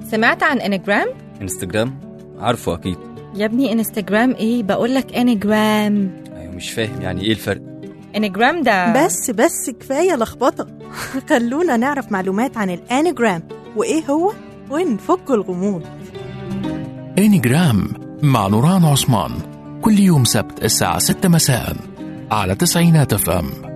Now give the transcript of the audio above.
سمعت عن انجرام انستجرام عارفه اكيد يا ابني انستجرام ايه بقولك انجرام ايوه مش فاهم يعني ايه الفرق انجرام ده بس بس كفاية لخبطة خلونا نعرف معلومات عن الانيجرام وإيه هو ونفك الغموض انيجرام مع نوران عثمان كل يوم سبت الساعة 6 مساء على تسعينات اف ام